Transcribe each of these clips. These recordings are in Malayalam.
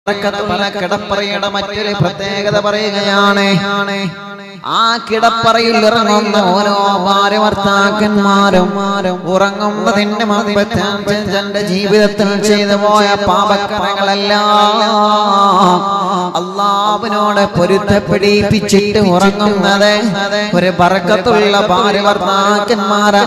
ബറക്കത്തുള്ള കിടപ്പറയുടെ മറ്റൊരു പ്രത്യേകത പറയുകയാണ് ആ കിടപ്പറയിൽ ഇറങ്ങുന്ന ഓരോ ഭാര്യ ഭർത്താക്കന്മാരും ഉറങ്ങുന്നതിന്റെ മുമ്പ് തന്റെ ജീവിതത്തിൽ ചെയ്തു പോയ പാപക്കറകളെല്ലാം അള്ളാവിനോട് പൊരുത്തപ്പെടിപ്പിച്ചിട്ട് ഉറങ്ങുന്നത് ഒരു ബറക്കത്തുള്ള ഭാര്യ ഭർത്താക്കന്മാരെ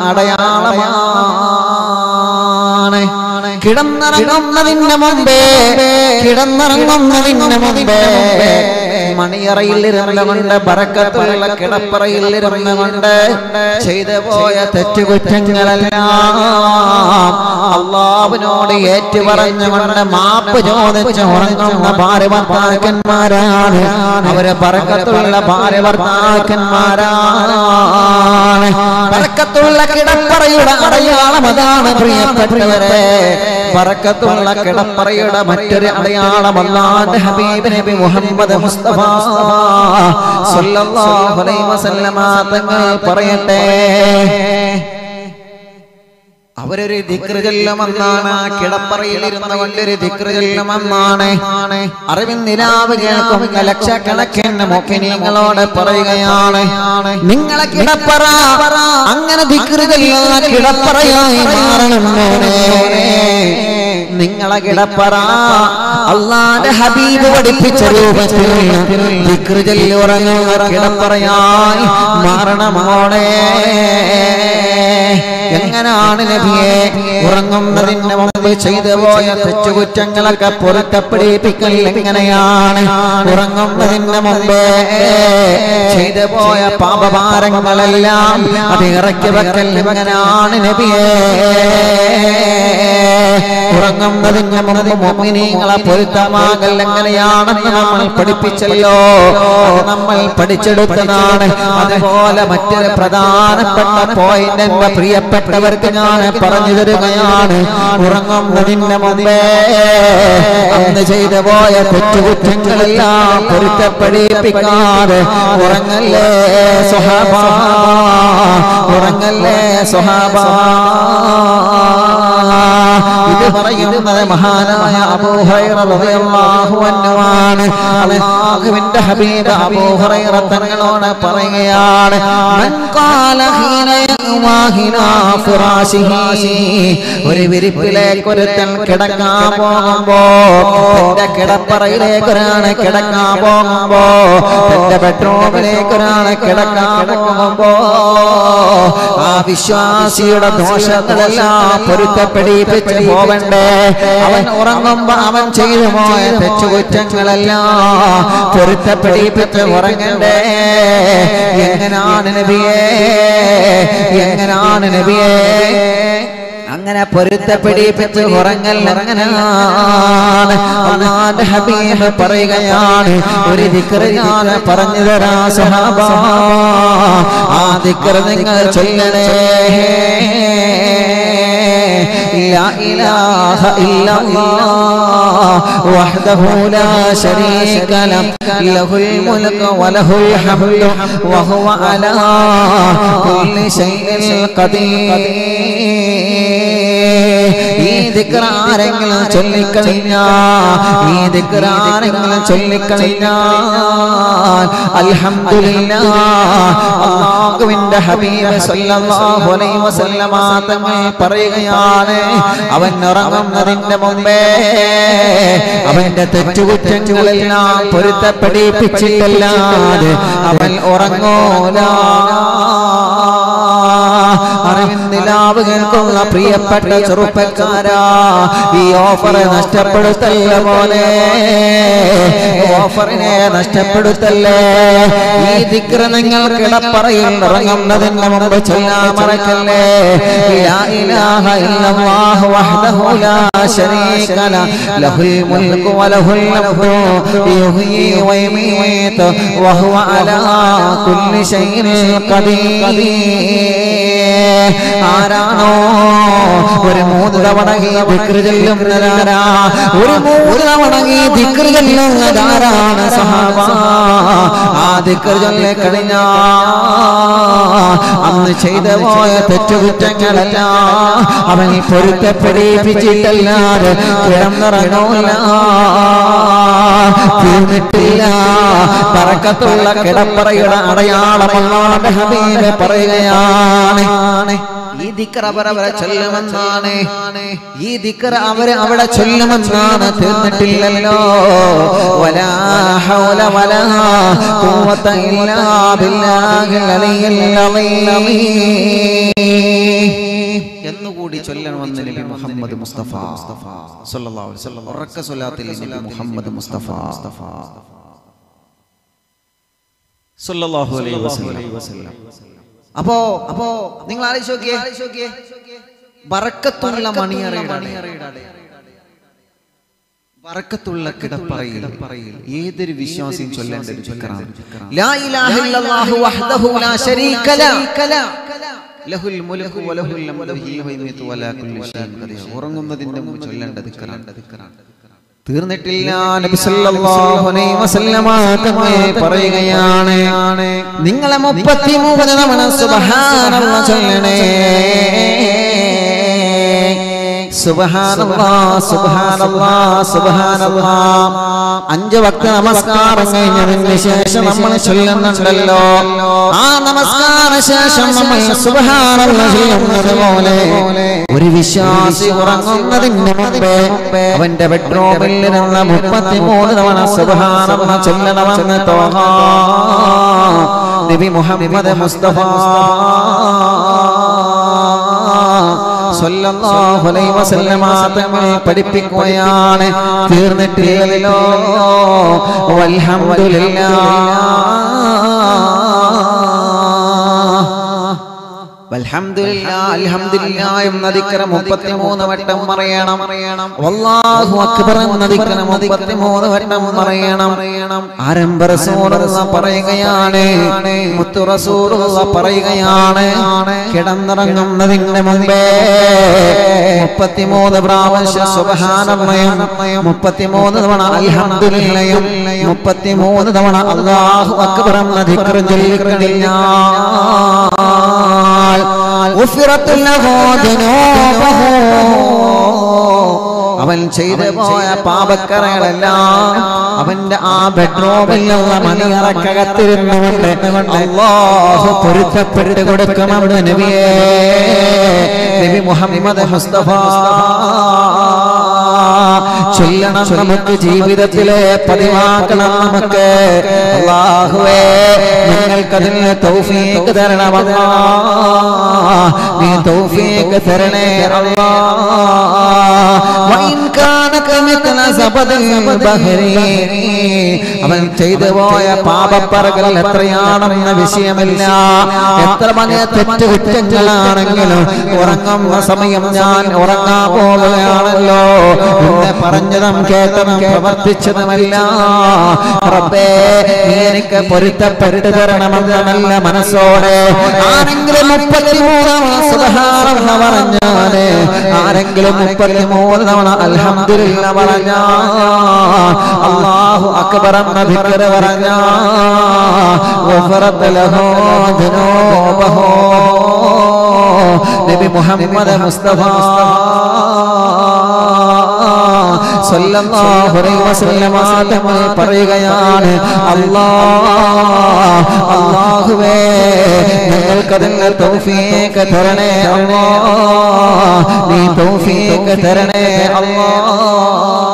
അടയാളമാണ് കിടന്നിറങ്ങുന്നതിന് മുമ്പേ കിടന്നിറങ്ങുന്നതിന് മുമ്പേ മണിയറയിൽ ഇരുന്നുകൊണ്ട് ബറക്കത്തുള്ള കിടപ്പറയിൽ ഇരുന്നുകൊണ്ട് ചെയ്തു പോയ തെറ്റുകുറ്റങ്ങളെല്ലാം അള്ളാവിനോട് ഏറ്റുപറഞ്ഞുകൊണ്ട് മാപ്പ് ചോദിച്ച് ഉറങ്ങുന്ന ഭാര്യ ഭർത്താക്കന്മാരാണ് അവര് ബറക്കത്തുള്ള ഭാര്യ ഭർത്താക്കന്മാരാണ് ബറക്കത്തുള്ള കിടപ്പറയുടെ അടയാളം അതാണ് പ്രിയപ്പെട്ടവരെ ബറക്കത്തുള്ള കിടപ്പറയുടെ മറ്റൊരു അടയാളം അല്ലാന്റെ ഹബീബ് നബി മുഹമ്മദ് മുസ്തഫ സല്ലല്ലാഹു അലൈഹി വസല്ലമ തങ്ങൾ പറയട്ടെ അവരൊരു ദിക്റ് ചൊല്ലുമെന്നാണ് ആ കിടപ്പറയിൽ ഇരുന്ന കൊണ്ടൊരു ദിക്റ് ചൊല്ലുമെന്നാണ് അറിവിൻ നിലാവ് കേൾക്കുന്ന ലക്ഷക്കണക്കിന് മുഖിനീങ്ങളോട് പറയുകയാണ് നിങ്ങളെ കിടപ്പറ അങ്ങനെ ദിക്റ് ചൊല്ലുന്ന കിടപ്പറയായി മാറണം മോനെ നിങ്ങളെ കിടപ്പറ അള്ളാന്റെ ഹബീബ് പഠിപ്പിച്ച രൂപത്തിൽ ദിക്റ് ചൊല്ലി ഉറങ്ങുന്ന കിടപ്പറയായി മാറണമോടെ എങ്ങനാണ് നബിയെ ഉറങ്ങുന്നതിന് മുമ്പ് ചെയ്തു പോയ തെറ്റുകുറ്റങ്ങളൊക്കെ പൊരുത്തപ്പെടിപ്പിക്കൽ എങ്ങനെയാണ് ഉറങ്ങുന്നതിന് മുമ്പേ ചെയ്തു പോയ പാപഭാരങ്ങളെല്ലാം അത് ഇറക്കി വെക്കൽ എങ്ങനെയാണ് നബിയെ ഉറങ്ങുന്നതിന് മുമ്പ് മോമിനിങ്ങളെ പൊരുത്തമാകൽ എങ്ങനെയാണെന്ന് നമ്മൾ പഠിപ്പിച്ചല്ലോ അത് നമ്മൾ പഠിച്ചെടുത്തതാണ് അതുപോലെ മറ്റൊരു പ്രധാനപ്പെട്ട പോയിന്റ് എന്റെ പ്രിയപ്പെട്ടവർക്ക് ഞാൻ പറഞ്ഞു തരികയാണ് ഉറങ്ങുന്നതിന് മുമ്പേ അന്ന് ചെയ്തു പോയ തെറ്റുകുറ്റങ്ങളെല്ലാം പൊരുത്തപ്പെടിപ്പിക്കാതെ ഉറങ്ങല്ലേ സ്വഹാബ ഉറങ്ങല്ലേ സ്വഹാബ ഇത് പറയുന്നത് മഹാനായ അബൂ ഹുറൈറ റളിയല്ലാഹു അൻഹുവാണ് അല്ലാഹുവിന്റെ ഹബീബ് അബൂ ഹുറൈറ തങ്ങളോട് പറയുകയാണ് മൻ ഖാല ഹീന യഅ്വാഹിനാ ഫിറാശിഹി ഒരു വിരിപ്പിലേക്ക് ഒരുത്തൻ കിടക്കാൻ പോകുമ്പോ തന്റെ കിടപ്പറയിലേക്ക് ഒരാണ് കിടക്കാൻ പോകുമ്പോ തന്റെ ബെഡ്റൂമിലേക്ക് ഒരാണ് കിടക്കാൻ പോകുമ്പോ ആ വിശ്വാസിയുടെ ദോഷങ്ങളെല്ലാം പൊരുത്തപ്പെടിപ്പിച്ച് പോവണ്ടേ അവൻ ഉറങ്ങുമ്പോ അവൻ ചെയ്തു പോയ തെറ്റുകുറ്റങ്ങളെല്ലാം പൊരുത്തപ്പെടിപ്പിച്ച് ഉറങ്ങണ്ടേ എങ്ങനാണ് നബിയേ എങ്ങനാണ് നബിയേ അങ്ങനെ പൊരുത്തപ്പെടിപ്പിച്ച് ഉറങ്ങൽ എങ്ങനെയാണ് അള്ളാന്റെ ഹബീബ് പറയുകയാണ് ഒരു ദിക്റ് ഞാൻ പറഞ്ഞു തരാ സഹാബ ആ ദിക്റ് നിങ്ങൾ ചൊല്ലണേ لا إله إلا الله وحده لا شريك له له الملك وله الحمد وهو على كل شيء قدير ഈ ദിക്ർ ആരെങ്കിലും ചൊല്ലിക്കഴിഞ്ഞാ ഈ ദിക്ർ ആരെങ്കിലും ചൊല്ലിക്കഴിഞ്ഞാൽ അൽഹംദുലില്ലാ അല്ലാഹുവിന്റെ ഹബീബ് സല്ലല്ലാഹു അലൈഹി വസല്ലമ തങ്ങൾ പറയുകയാണ് അവൻ ഉറങ്ങുന്നതിന്റെ മുമ്പേ അവന്റെ തെറ്റുകുറ്റങ്ങളെല്ലാം പൊരുത്തപ്പെടിപ്പിച്ചിട്ടല്ലാതെ അവൻ ഉറങ്ങൂല അറിവിന്ദിലാവ് കേൾക്കുന്ന പ്രിയപ്പെട്ട ചെറുപ്പക്കാരാ ഈ ഓഫർ നഷ്ടപ്പെടുത്തല്ല പോലെ ഓഫറിനെ നഷ്ടപ്പെടുത്തല്ലേ ഈ ദിക്ര നിങ്ങൾ കിടപ്പറയിൽ ഇറങ്ങുന്നതിന് മുമ്പ് ചൊല്ലാൻ മറക്കല്ലേ ലാ ഇലാഹ ഇല്ലല്ലാഹു വഹ്ദഹു ലാ ശരീക ല ലഹുൽ മുൽക്കു വലഹുൽ ഹംദു യുഹ്യി വയുമീതു വഹുവ അലാ കുല്ലി ഷൈഇൻ ഖദീർ ആരാണോ ഒരു മൂന്ന് തവണ ഈ ദിക്റ് ചൊല്ലുന്നതാരാ ഒരു മൂന്ന് തവണ ഈ ദിക്റ് ചൊല്ലുന്നതാരാണ് സഹാബ ആ ദിക്റ് ചൊല്ലി കഴിഞ്ഞ അന്ന് ചെയ്തു പോയ തെറ്റുകുറ്റങ്ങളെല്ലാം അവൻ പൊരുത്തപ്പെടിപ്പിച്ചിട്ടല്ലാതെ കിടന്നിറങ്ങൂല തീർന്നിട്ടില്ല പറക്കത്തുള്ള കിടപ്പറയുടെ അടയാളം അല്ലാഹുവിന്റെ ഹബീബ് പറയുകയാണ് ഈ ദിക്ർ അവരവരെ ചൊല്ലുമെന്നാണ് ഈ ദിക്ർ അവര് അവിടെ ചൊല്ലുമെന്നാണ് തീർന്നിട്ടില്ലല്ലോ വലാ ഹൗല വലാ ഖുവത ഇല്ലാ ബില്ലാഹിൽ അലിയിൽ അളീം എന്നുകൂടി ചൊല്ലണമെന്ന് നബി മുഹമ്മദ് മുസ്തഫ സല്ലല്ലാഹു അലൈഹി വസല്ലം ഉറക്ക സ്വലാത്തിൽ നബി മുഹമ്മദ് മുസ്തഫ സല്ലല്ലാഹു അലൈഹി വസല്ലം അപ്പോ അപ്പോ നിങ്ങൾ ആലോചിച്ച് നോക്കിയേ ബറക്കത്തുള്ള മണിയറയുടെ ബറക്കത്തുള്ള കിടപ്പറയിൽ ഏതൊരു വിശ്വാസിയും ചൊല്ലേണ്ട ഒരു ദിക്റാണ്. ലാ ഇലാഹ ഇല്ലല്ലാഹു വഹ്ദഹു ലാ ശരീക ല. ലഹുൽ മുൽക്കു വലഹുൽ ഹംദു ഹീ വയുമീതു വലാ കുല്ലി ഷൈഇൻ ഖദീർ. ഉറങ്ങുന്നതിന്റെ മുമ്പ് ചൊല്ലേണ്ട ദിക്റാണ്. തീർന്നിട്ടില്ല നബി സല്ലല്ലാഹു അലൈഹി വസല്ലമ തങ്ങൾ പറയുകയാണ് നിങ്ങളെ 33 തവണ സുബ്ഹാനല്ലാഹ് ചൊല്ലണേ സുബ്ഹാനല്ലാഹ് സുബ്ഹാനല്ലാഹ് സുബ്ഹാനല്ലാഹ് അഞ്ച് വക്ത നമസ്കാരം കഴിഞ്ഞതിന് ശേഷം നമ്മൾ ചൊല്ലുന്നുണ്ടല്ലോ ആ നമസ്കാര ശേഷം നമ്മൾ സുബ്ഹാനല്ലാഹ് ചൊല്ലുന്നത് പോലെ ഒരു വിശ്വാസി ഉറങ്ങുന്നതിന് മുമ്പേ അവന്റെ ബെഡ്റൂമിൽ നിന്ന് മുപ്പത്തിമൂന്ന് തവണ സുബ്ഹാനല്ലാഹ് ചൊല്ലണമെന്ന് തോന്നാ നബി മുഹമ്മദ് മുസ്തഫ സ്വല്ലല്ലാഹു അലൈഹി വസല്ലമ തങ്ങൾ പഠിപ്പിക്കുകയാണ് തീർന്നിട്ടില്ലല്ലോ വൽഹംദുലില്ലാ വൽഹംദുലില്ലാ അൽഹംദുലില്ലാ എന്ന ദിക്ര 33 വട്ടം പറയണം വല്ലാഹു അക്ബർ എന്ന ദിക്ര 33 വട്ടം പറയണം ആരംഭ റസൂലുള്ള പറയുകയാണ് മുത്തു റസൂലുള്ള പറയുകയാണ് കിടന്നിറങ്ങുന്നതിന് മുമ്പേ 33 പ്രാവശ്യം സുബ്ഹാനല്ലയും 33 തവണ അൽഹംദുലില്ലയും 33 തവണ അല്ലാഹു അക്ബർ എന്ന ദിക്ർ ചൊല്ലിക്കഴിഞ്ഞാൽ غفرت له ذنوبه അവൻ ചെയ്തു പോയ പാപക്കറകളെല്ലാം അവന്റെ ആ ബെഡ്റൂമിലുള്ള മണിയറക്കകത്തിരുന്നുകൊണ്ട് അള്ളാഹു പൊരുത്തപ്പെട്ട് കൊടുക്കുമെന്ന് നബിയേ നബി മുഹമ്മദ് മുസ്തഫ ചൊല്ലണം നമുക്ക് ജീവിതത്തിലെ പതിവാക്കണം നമുക്ക് അള്ളാഹുവേ ഞങ്ങൾക്കതിന് തൗഫീക്ക് തരണമല്ലാ നീ തൗഫീക്ക് തരണേ അല്ലാ وإن كانت مثل زبد البحر അവൻ ചെയ്തു പോയ പാപപ്പറകൾ എത്രയാണെന്ന വിഷയമില്ല എത്ര വലിയ തെറ്റ് കുറ്റങ്ങളാണെങ്കിലും ഉറങ്ങുന്ന സമയം ഞാൻ ഉറങ്ങാൻ പോവുകയാണല്ലോ എന്നെ പറഞ്ഞതും കേട്ടതും പ്രവർത്തിച്ചതുമല്ല റബ്ബേ നീ എനിക്ക് പൊരുത്തപ്പെട്ടു തരണമെന്ന നല്ല മനസ്സോടെ ആരെങ്കിലും മുപ്പത്തിമൂന്ന് സുബഹാറെന്ന് പറഞ്ഞാല് ആരെങ്കിലും മുപ്പത്തിമൂന്ന് തവണ അൽഹംദുലില്ല പറഞ്ഞ അള്ളാഹു അക്ബർ എന്ന ധിക്കറ് പറഞ്ഞ ഗഫറത്ത് ലഹു ദുനൂബഹു നബി മുഹമ്മദ് മുസ്തഫ സല്ലല്ലാഹു അലൈഹി വസല്ലമ തങ്ങൾ പറയുകയാണ് അല്ലാഹ് അല്ലാഹുവേ ഞങ്ങൾക്കതിന് തൗഫീഖ് തരണേ അല്ലാഹ് നീ തൗഫീഖ് തരണേ അല്ലാഹ്